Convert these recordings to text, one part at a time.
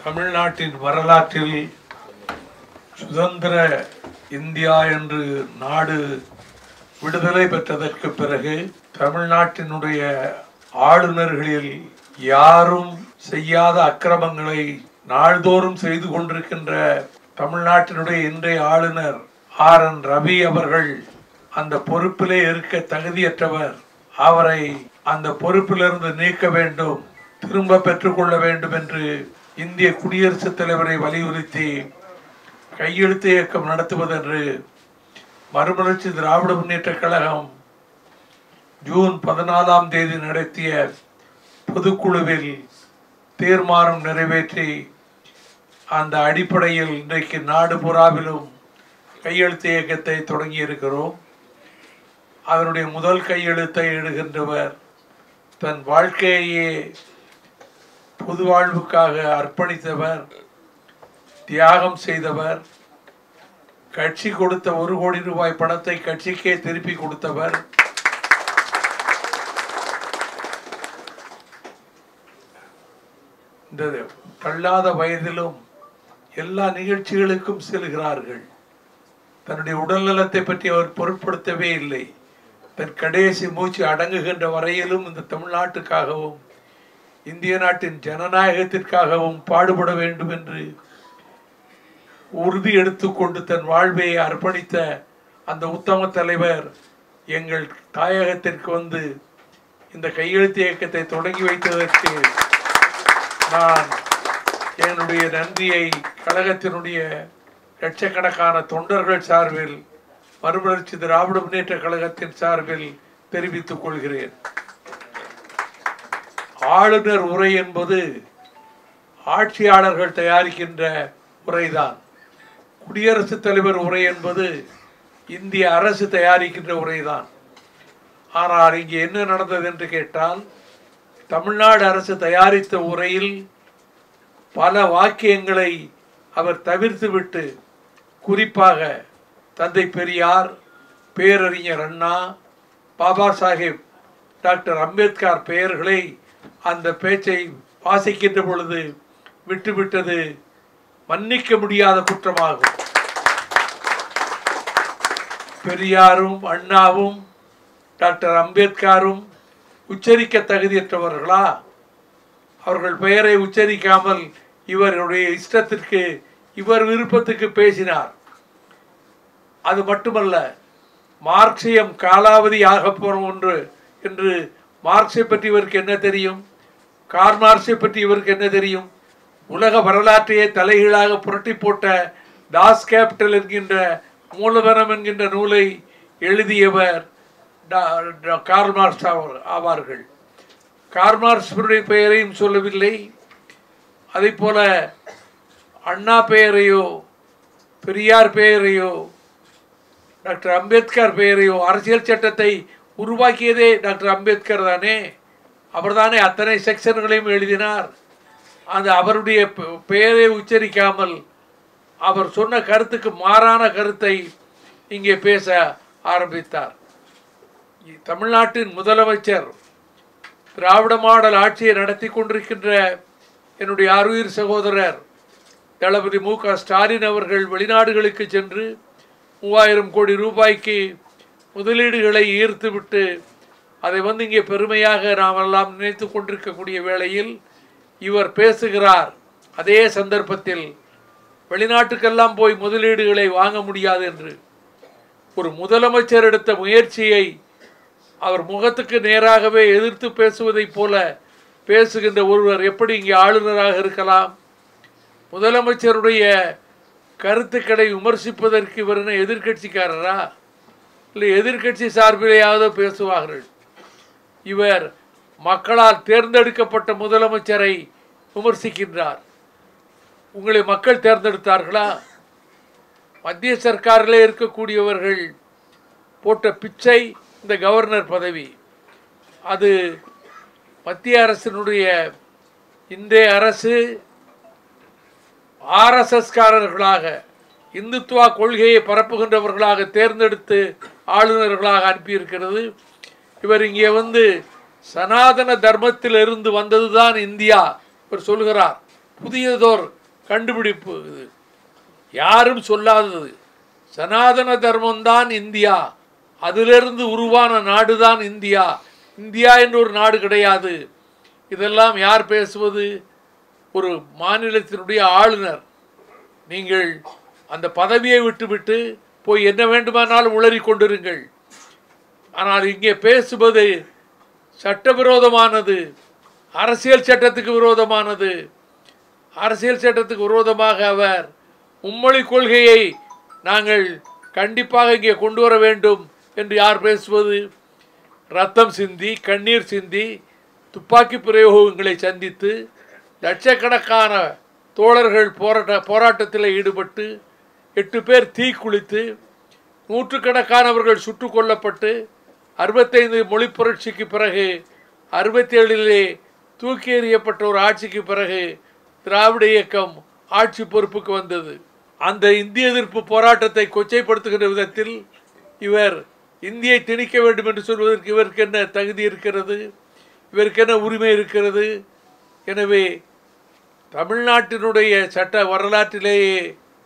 தமிழ்நாட்டின் வரலாற்றில் சுதந்திர இந்தியா என்று நாடு விடுதலை பெற்றதற்கு பிறகு தமிழ்நாட்டினுடைய ஆளுநர்களில் யாரும் செய்யாத அக்கிரமங்களை நாள்தோறும் செய்து கொண்டிருக்கின்ற தமிழ்நாட்டினுடைய இன்றைய ஆளுநர் ஆர் என் ரவி அவர்கள் அந்த பொறுப்பிலே இருக்க தகுதியற்றவர் அவரை அந்த பொறுப்பிலிருந்து நீக்க வேண்டும் திரும்ப பெற்றுக்கொள்ள வேண்டும் என்று இந்திய குடியரசுத் தலைவரை வலியுறுத்தி கையெழுத்து இயக்கம் நடத்துவதென்று மறுமலர்ச்சி திராவிட முன்னேற்ற கழகம் ஜூன் பதினாலாம் தேதி நடத்திய பொதுக்குழுவில் தீர்மானம் நிறைவேற்றி அந்த அடிப்படையில் இன்றைக்கு நாடு புறாவிலும் கையெழுத்து இயக்கத்தை தொடங்கி இருக்கிறோம் அதனுடைய முதல் கையெழுத்தை இடுகின்றவர் தன் வாழ்க்கையே பொது வாழ்வுக்காக அர்ப்பணித்தவர் தியாகம் செய்தவர் கட்சி கொடுத்த ஒரு கோடி ரூபாய் பணத்தை கட்சிக்கே திருப்பி கொடுத்தவர் இந்த தள்ளாத வயதிலும் எல்லா நிகழ்ச்சிகளுக்கும் செல்கிறார்கள் தன்னுடைய உடல்நலத்தை பற்றி அவர் பொருட்படுத்தவே இல்லை தன் கடைசி மூச்சு அடங்குகின்ற வரையிலும் இந்த தமிழ்நாட்டுக்காகவும் இந்திய நாட்டின் ஜனநாயகத்திற்காகவும் பாடுபட வேண்டும் என்று உறுதி எடுத்துக்கொண்டு தன் வாழ்வை அர்ப்பணித்த அந்த உத்தம தலைவர் எங்கள் தாயகத்திற்கு வந்து இந்த கையெழுத்து இயக்கத்தை தொடங்கி வைத்ததற்கு நான் என்னுடைய நன்றியை கழகத்தினுடைய லட்சக்கணக்கான தொண்டர்கள் சார்பில் மறுமலர்ச்சி திராவிட முன்னேற்ற கழகத்தின் சார்பில் தெரிவித்துக் கொள்கிறேன் ஆளுநர் உரை என்பது ஆட்சியாளர்கள் தயாரிக்கின்ற உரைதான் குடியரசுத் தலைவர் உரை என்பது இந்திய அரசு தயாரிக்கின்ற உரைதான் ஆனால் இங்கே என்ன நடந்தது என்று கேட்டால் தமிழ்நாடு அரசு தயாரித்த உரையில் பல வாக்கியங்களை அவர் தவிர்த்துவிட்டு குறிப்பாக தந்தை பெரியார் பேரறிஞர் அண்ணா பாபா சாஹேப் டாக்டர் அம்பேத்கர் பெயர்களை அந்த பேச்சை வாசிக்கின்ற பொழுது விட்டுவிட்டது மன்னிக்க முடியாத குற்றமாகும் பெரியாரும் அண்ணாவும் டாக்டர் அம்பேத்கரும் உச்சரிக்க தகுதியற்றவர்களா அவர்கள் பெயரை உச்சரிக்காமல் இவருடைய இஷ்டத்திற்கு இவர் விருப்பத்துக்கு பேசினார் அது மட்டுமல்ல மார்க்சியம் காலாவதி ஆக போறோம் ஒன்று என்று மார்க்ஸை பற்றி இவருக்கு என்ன தெரியும் கார் மார்க்ஸை பற்றி இவருக்கு என்ன தெரியும் உலக வரலாற்றையே தலைகீழாக புரட்டி போட்ட தாஸ் கேபிட்டல் என்கின்ற மூலதனம் என்கின்ற நூலை எழுதியவர் டா- டா- கார்ல் மார்க்ஸ் ஆவர்- ஆவார்கள் கார்ல் மார்க்ஸுடைய பெயரையும் சொல்லவில்லை அதே போல அண்ணா பெயரையோ பெரியார் பெயரையோ டாக்டர் அம்பேத்கர் பெயரையோ அரசியல் சட்டத்தை உருவாக்கியதே டாக்டர் அம்பேத்கர் தானே அவர்தானே அத்தனை செக்ஷன்களையும் எழுதினார் அந்த அவருடைய பெ- பெயரை உச்சரிக்காமல் அவர் சொன்ன கருத்துக்கு மாறான கருத்தை இங்கே பேச ஆரம்பித்தார் தமிழ்நாட்டின் முதலமைச்சர் திராவிட மாடல் ஆட்சியை நடத்தி கொண்டிருக்கின்ற என்னுடைய ஆருயிர் சகோதரர் தளபதி மு க ஸ்டாலின் அவர்கள் வெளிநாடுகளுக்கு சென்று மூவாயிரம் கோடி ரூபாய்க்கு முதலீடுகளை ஈர்த்துவிட்டு அதை வந்து இங்கே பெருமையாக நாம் எல்லாம் நினைத்து கொண்டிருக்கக்கூடிய வேளையில் இவர் பேசுகிறார் அதே சந்தர்ப்பத்தில் வெளிநாட்டுக்கெல்லாம் போய் முதலீடுகளை வாங்க முடியாது என்று ஒரு முதலமைச்சர் எடுத்த முயற்சியை அவர் முகத்துக்கு நேராகவே எதிர்த்து பேசுவதைப் போல பேசுகின்ற ஒருவர் எப்படி இங்கே ஆளுநராக இருக்கலாம் முதலமைச்சருடைய கருத்துக்களை விமர்சிப்பதற்கு இவர் என்ன எதிர்க்கட்சிக்காரரா இல்லை எதிர்க்கட்சி சார்பிலேயாவது பேசுவார்கள் இவர் மக்களால் தேர்ந்தெடுக்கப்பட்ட முதலமைச்சரை விமர்சிக்கின்றார் உங்களை மக்கள் தேர்ந்தெடுத்தார்களா மத்திய சர்க்காரிலே இருக்கக்கூடியவர்கள் போட்ட பிச்சை இந்த கவர்னர் பதவி அது மத்திய அரசினுடைய இன்றைய அரசு ஆர்எஸ்எஸ்காரர்களாக இந்துத்துவா கொள்கையை பரப்புகின்றவர்களாக தேர்ந்தெடுத்து ஆளுநர்களாக அனுப்பியிருக்கிறது இவர் இங்கே வந்து சனாதன தர்மத்திலிருந்து வந்ததுதான் இந்தியா இவர் சொல்கிறார் புதியதோர் கண்டுபிடிப்பு இது யாரும் சொல்லாதது சனாதன தர்மம்தான் இந்தியா அதிலிருந்து உருவான நாடுதான் இந்தியா இந்தியா என்று ஒரு நாடு கிடையாது இதெல்லாம் யார் பேசுவது ஒரு மாநிலத்தினுடைய ஆளுநர் நீங்கள் அந்த பதவியை விட்டுவிட்டு போய் என்ன வேண்டுமானாலும் உளறி கொண்டிருங்கள் ஆனால் இங்கே பேசுவது சட்டவிரோதமானது அரசியல் சட்டத்துக்கு விரோதமானது அரசியல் சட்டத்துக்கு விரோதமாக அவர் மும்மொழி கொள்கையை நாங்கள் கண்டிப்பாக இங்கே கொண்டு வர வேண்டும் என்று யார் பேசுவது ரத்தம் சிந்தி கண்ணீர் சிந்தி துப்பாக்கி பிரயோகங்களை சந்தித்து லட்சக்கணக்கான தோழர்கள் போராட்ட போராட்டத்தில் ஈடுபட்டு எட்டு பேர் தீக்குளித்து நூற்றுக்கணக்கானவர்கள் சுட்டுக் கொல்லப்பட்டு அறுபத்தைந்து மொழி புரட்சிக்கு பிறகு அறுபத்தேழிலே தூக்கி எறியப்பட்ட ஒரு ஆட்சிக்கு பிறகு திராவிட இயக்கம் ஆட்சி பொறுப்புக்கு வந்தது அந்த இந்திய எதிர்ப்பு போராட்டத்தை கொச்சைப்படுத்துகின்ற விதத்தில் இவர் இந்தியை திணிக்க வேண்டும் என்று சொல்வதற்கு இவருக்கு என்ன தகுதி இருக்கிறது இவருக்கு என்ன உரிமை இருக்கிறது எனவே தமிழ்நாட்டினுடைய சட்ட வரலாற்றிலேயே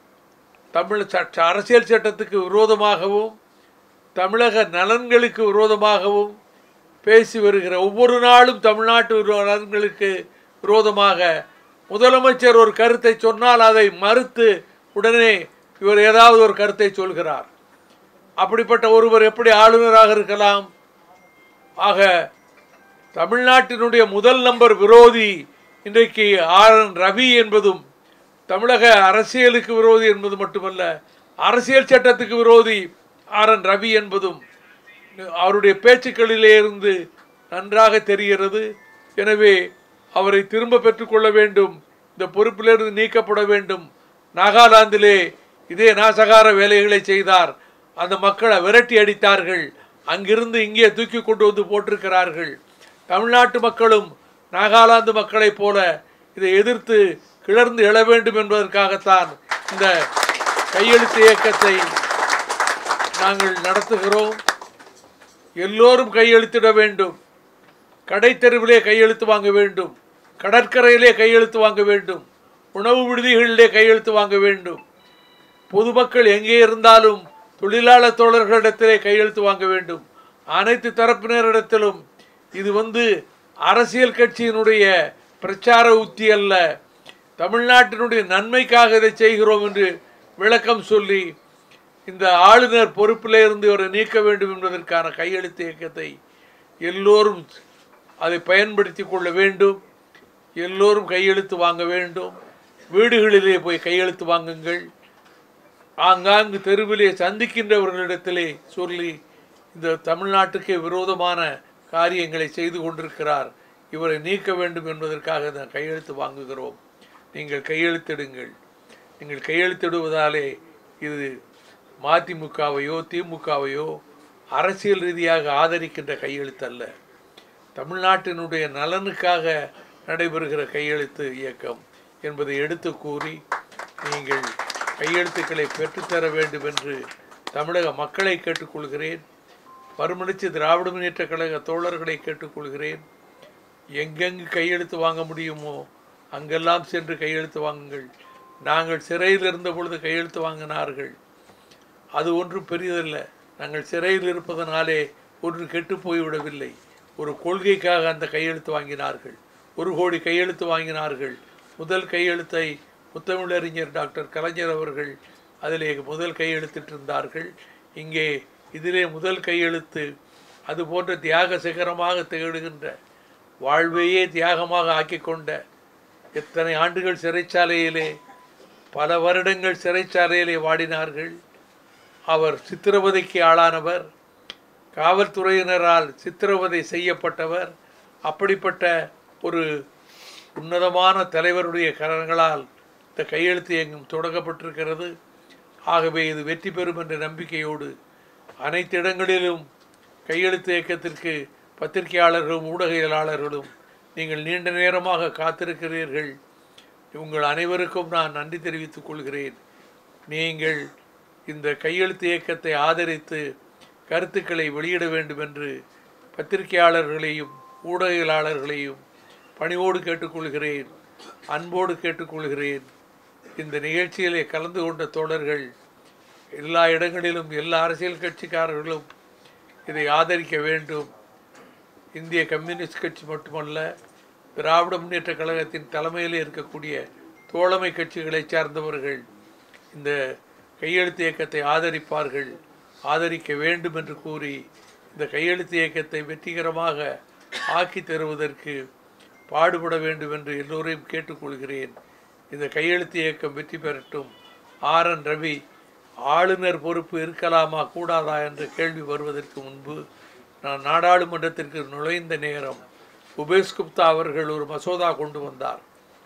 தமிழ் சட்ட அரசியல் சட்டத்துக்கு விரோதமாகவும் தமிழக நலன்களுக்கு விரோதமாகவும் பேசி வருகிற ஒவ்வொரு நாளும் தமிழ்நாட்டு விரோ- நலன்களுக்கு விரோதமாக முதலமைச்சர் ஒரு கருத்தை சொன்னால் அதை மறுத்து உடனே இவர் ஏதாவது ஒரு கருத்தை சொல்கிறார் அப்படிப்பட்ட ஒருவர் எப்படி ஆளுநராக இருக்கலாம் ஆக தமிழ்நாட்டினுடைய முதல் நம்பர் விரோதி இன்றைக்கு ஆர் என் ரவி என்பதும் தமிழக அரசியலுக்கு விரோதி என்பது மட்டுமல்ல அரசியல் சட்டத்துக்கு விரோதி ஆர் என் ரவி என்பதும் அவருடைய பேச்சுக்களிலே இருந்து நன்றாக தெரிகிறது எனவே அவரை திரும்ப பெற்றுக்கொள்ள வேண்டும் இந்த பொறுப்பிலிருந்து நீக்கப்பட வேண்டும் நாகாலாந்திலே இதே நாசகார வேலைகளை செய்தார் அந்த மக்களை விரட்டி அடித்தார்கள் அங்கிருந்து இங்கே தூக்கி கொண்டு வந்து போட்டிருக்கிறார்கள் தமிழ்நாட்டு மக்களும் நாகாலாந்து மக்களைப் போல இதை எதிர்த்து கிளர்ந்து எழ வேண்டும் என்பதற்காகத்தான் இந்த கையெழுத்து இயக்கத்தை நாங்கள் நடத்துகிறோம் எல்லோரும் கையெழுத்திட வேண்டும் கடைத்தெருவிலே கையெழுத்து வாங்க வேண்டும் கடற்கரையிலே கையெழுத்து வாங்க வேண்டும் உணவு விடுதிகளிலே கையெழுத்து வாங்க வேண்டும் பொதுமக்கள் எங்கே இருந்தாலும் தொழிலாளர் தோழர்களிடத்திலே கையெழுத்து வாங்க வேண்டும் அனைத்து தரப்பினரிடத்திலும் இது வந்து அரசியல் கட்சியினுடைய பிரச்சார உத்தி அல்ல தமிழ்நாட்டினுடைய நன்மைக்காக இதை செய்கிறோம் என்று விளக்கம் சொல்லி இந்த ஆளுநர் பொறுப்பிலே இருந்து இவரை நீக்க வேண்டும் என்பதற்கான கையெழுத்து இயக்கத்தை எல்லோரும் அதை பயன்படுத்தி கொள்ள வேண்டும் எல்லோரும் கையெழுத்து வாங்க வேண்டும் வீடுகளிலே போய் கையெழுத்து வாங்குங்கள் ஆங்காங்கு தெருவிலே சந்திக்கின்றவர்களிடத்திலே சொல்லி இந்த தமிழ்நாட்டுக்கு விரோதமான காரியங்களை செய்து கொண்டிருக்கிறார் இவரை நீக்க வேண்டும் என்பதற்காக நான் கையெழுத்து வாங்குகிறோம் நீங்கள் கையெழுத்திடுங்கள் நீங்கள் கையெழுத்திடுவதாலே இது மதிமுகவையோ திமுகவையோ அரசியல் ரீதியாக ஆதரிக்கின்ற கையெழுத்து அல்ல தமிழ்நாட்டினுடைய நலனுக்காக நடைபெறுகிற கையெழுத்து இயக்கம் என்பதை எடுத்து கூறி நீங்கள் கையெழுத்துக்களை பெற்றுத்தர வேண்டும் என்று தமிழக மக்களை கேட்டுக்கொள்கிறேன் மறுமலர்ச்சி திராவிட முன்னேற்ற கழக தோழர்களை கேட்டுக்கொள்கிறேன் எங்கெங்கு கையெழுத்து வாங்க முடியுமோ அங்கெல்லாம் சென்று கையெழுத்து வாங்குங்கள் நாங்கள் சிறையில் இருந்த பொழுது கையெழுத்து வாங்கினார்கள் அது ஒன்றும் பெரியதல்ல நாங்கள் சிறையில் இருப்பதனாலே ஒன்று கெட்டு போய்விடவில்லை ஒரு கொள்கைக்காக அந்த கையெழுத்து வாங்கினார்கள் ஒரு கோடி கையெழுத்து வாங்கினார்கள் முதல் கையெழுத்தை முத்தமிழறிஞர் டாக்டர் கலைஞர் அவர்கள் அதிலே முதல் கையெழுத்திட்டிருந்தார்கள் இங்கே இதிலே முதல் கையெழுத்து அது போன்ற தியாக சிகரமாக திகழ்கின்ற வாழ்வையே தியாகமாக ஆக்கிக்கொண்ட எத்தனை ஆண்டுகள் சிறைச்சாலையிலே பல வருடங்கள் சிறைச்சாலையிலே வாடினார்கள் அவர் சித்திரவதைக்கு ஆளானவர் காவல்துறையினரால் சித்திரவதை செய்யப்பட்டவர் அப்படிப்பட்ட ஒரு உன்னதமான தலைவருடைய கரங்களால் இந்த கையெழுத்து எங்கும் தொடங்கப்பட்டிருக்கிறது ஆகவே இது வெற்றி பெறும் என்ற நம்பிக்கையோடு அனைத்து இடங்களிலும் கையெழுத்து இயக்கத்திற்கு பத்திரிகையாளர்களும் ஊடகவியலாளர்களும் நீங்கள் நீண்ட நேரமாக காத்திருக்கிறீர்கள் உங்கள் அனைவருக்கும் நான் நன்றி தெரிவித்துக் கொள்கிறேன் நீங்கள் இந்த கையெழுத்து இயக்கத்தை ஆதரித்து கருத்துக்களை வெளியிட வேண்டும் என்று பத்திரிகையாளர்களையும் ஊடகவியலாளர்களையும் பணிவோடு கேட்டுக்கொள்கிறேன் அன்போடு கேட்டுக்கொள்கிறேன் இந்த நிகழ்ச்சியிலே கலந்து கொண்ட தோழர்கள் எல்லா இடங்களிலும் எல்லா அரசியல் கட்சிக்காரர்களும் இதை ஆதரிக்க வேண்டும் இந்திய கம்யூனிஸ்ட் கட்சி மட்டுமல்ல திராவிட முன்னேற்ற கழகத்தின் தலைமையில் இருக்கக்கூடிய தோழமை கட்சிகளைச் சார்ந்தவர்கள் இந்த கையெழுத்து இயக்கத்தை ஆதரிப்பார்கள் ஆதரிக்க வேண்டும் என்று கூறி இந்த கையெழுத்து இயக்கத்தை வெற்றிகரமாக ஆக்கி தருவதற்கு பாடுபட வேண்டும் என்று எல்லோரையும் கேட்டுக்கொள்கிறேன் இந்த கையெழுத்து இயக்கம் வெற்றி பெறட்டும் ஆர் என் ரவி ஆளுநர் பொறுப்பு இருக்கலாமா கூடாதா என்ற கேள்வி வருவதற்கு முன்பு நான் நாடாளுமன்றத்திற்கு நுழைந்த நேரம் உபேஷ் குப்தா அவர்கள் ஒரு மசோதா கொண்டு வந்தார்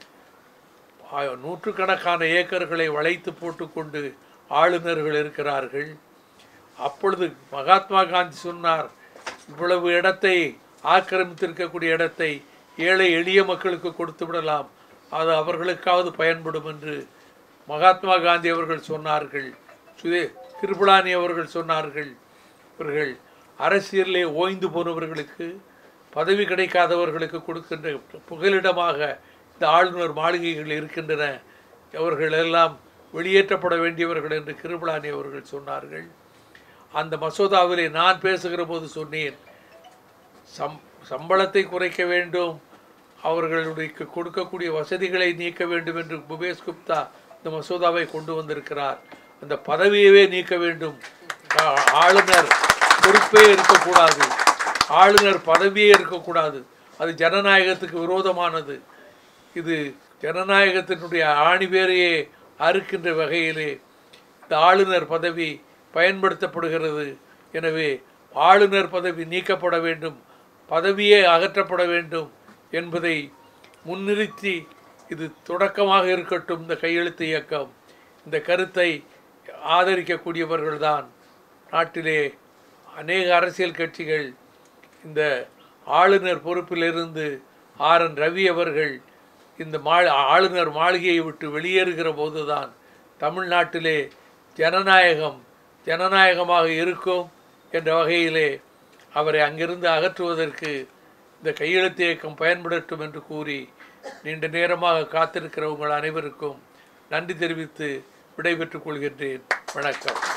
ஆ- நூற்றுக்கணக்கான ஏக்கர்களை வளைத்து போட்டுக்கொண்டு ஆளுநர்கள் இருக்கிறார்கள் அப்பொழுது மகாத்மா காந்தி சொன்னார் இவ்வளவு இடத்தை ஆக்கிரமித்திருக்கக்கூடிய இடத்தை ஏழை எளிய மக்களுக்கு கொடுத்து விடலாம் அது அவர்களுக்காவது பயன்படும் என்று மகாத்மா காந்தி அவர்கள் சொன்னார்கள் சுதே கிருபலானி அவர்கள் சொன்னார்கள் இவர்கள் அரசியலிலே ஓய்ந்து போனவர்களுக்கு பதவி கிடைக்காதவர்களுக்கு கொடுக்கின்ற புகலிடமாக இந்த ஆளுநர் மாளிகைகள் இருக்கின்றன அவர்கள் எல்லாம் வெளியேற்றப்பட வேண்டியவர்கள் என்று கிருபலானி அவர்கள் சொன்னார்கள் அந்த மசோதாவிலே நான் பேசுகிற போது சொன்னேன் சம் சம்பளத்தை குறைக்க வேண்டும் அவர்களுடைய கொடுக்கக்கூடிய வசதிகளை நீக்க வேண்டும் என்று புபேஷ் குப்தா இந்த மசோதாவை கொண்டு வந்திருக்கிறார் அந்த பதவியவே நீக்க வேண்டும் ஆ- ஆளுநர் பொறுப்பே இருக்கக்கூடாது ஆளுநர் பதவியே இருக்கக்கூடாது அது ஜனநாயகத்துக்கு விரோதமானது இது ஜனநாயகத்தினுடைய ஆணிவேரையே அறுக்கின்ற வகையிலே இந்த ஆளுநர் பதவி பயன்படுத்தப்படுகிறது எனவே ஆளுநர் பதவி நீக்கப்பட வேண்டும் பதவியே அகற்றப்பட வேண்டும் என்பதை முன்னிறுத்தி இது தொடக்கமாக இருக்கட்டும் இந்த கையெழுத்து இயக்கம் இந்த கருத்தை ஆதரிக்கக்கூடியவர்கள்தான் நாட்டிலே அநேக அரசியல் கட்சிகள் இந்த ஆளுநர் பொறுப்பிலிருந்து ஆர் என் ரவி அவர்கள் இந்த மா ஆளுநர் மாளிகையை விட்டு வெளியேறுகிற போதுதான் தமிழ்நாட்டிலே ஜனநாயகம் ஜனநாயகமாக இருக்கும் என்ற வகையிலே அவரை அங்கிருந்து அகற்றுவதற்கு இந்த கையெழுத்து இயக்கம் பயன்படட்டும் என்று கூறி நீண்ட நேரமாக காத்திருக்கிற உங்கள் அனைவருக்கும் நன்றி தெரிவித்து விடைபெற்றுக் கொள்கின்றேன் வணக்கம்